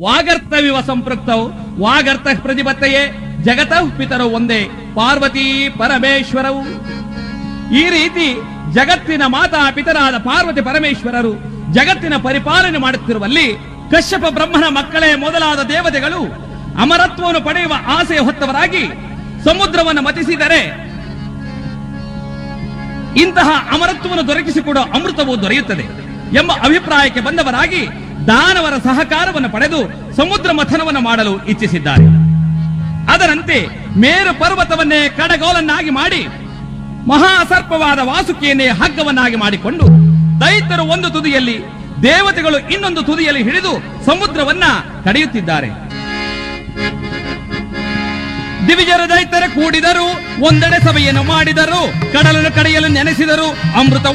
ವಾಗರ್ತವಿವ ಸಂಪೃಕ್ತವು ವಾಗರ್ತ ಪ್ರತಿಪತ್ತೆಯೇ ಜಗತಃ ಪಿತರು ಒಂದೇ ಪಾರ್ವತಿ ಪರಮೇಶ್ವರವು ಈ ರೀತಿ ಜಗತ್ತಿನ ಮಾತಾ ಪಿತರಾದ ಪಾರ್ವತಿ ಪರಮೇಶ್ವರರು ಜಗತ್ತಿನ ಪರಿಪಾಲನೆ ಮಾಡುತ್ತಿರುವಲ್ಲಿ ಕಶ್ಯಪ ಬ್ರಹ್ಮನ ಮಕ್ಕಳೇ ಮೊದಲಾದ ದೇವತೆಗಳು ಅಮರತ್ವವನ್ನು ಪಡೆಯುವ ಆಸೆ ಹೊತ್ತವರಾಗಿ ಸಮುದ್ರವನ್ನು ಮತಿಸಿದರೆ ಇಂತಹ ಅಮರತ್ವವನ್ನು ದೊರಕಿಸಿಕೊಡುವ ಅಮೃತವು ದೊರೆಯುತ್ತದೆ ಎಂಬ ಅಭಿಪ್ರಾಯಕ್ಕೆ ಬಂದವರಾಗಿ ದಾನವರ ಸಹಕಾರವನ್ನು ಪಡೆದು ಸಮುದ್ರ ಮಥನವನ್ನು ಮಾಡಲು ಇಚ್ಛಿಸಿದ್ದಾರೆ ಅದರಂತೆ ಮೇರು ಪರ್ವತವನ್ನೇ ಕಡಗೋಲನ್ನಾಗಿ ಮಾಡಿ ಮಹಾಸರ್ಪವಾದ ವಾಸುಕಿಯನ್ನೇ ಹಗ್ಗವನ್ನಾಗಿ ಮಾಡಿಕೊಂಡು ದೈತ್ಯರು ಒಂದು ತುದಿಯಲ್ಲಿ ದೇವತೆಗಳು ಇನ್ನೊಂದು ತುದಿಯಲ್ಲಿ ಹಿಡಿದು ಸಮುದ್ರವನ್ನ ಕಡಿಯುತ್ತಿದ್ದಾರೆ ದಿವಿಜರ ದೈತ್ಯರ ಕೂಡಿದರು ಒಂದೆಡೆ ಸಭೆಯನ್ನು ಮಾಡಿದರು ಕಡಲನ್ನು ಕಡೆಯಲು ನೆನೆಸಿದರು ಅಮೃತ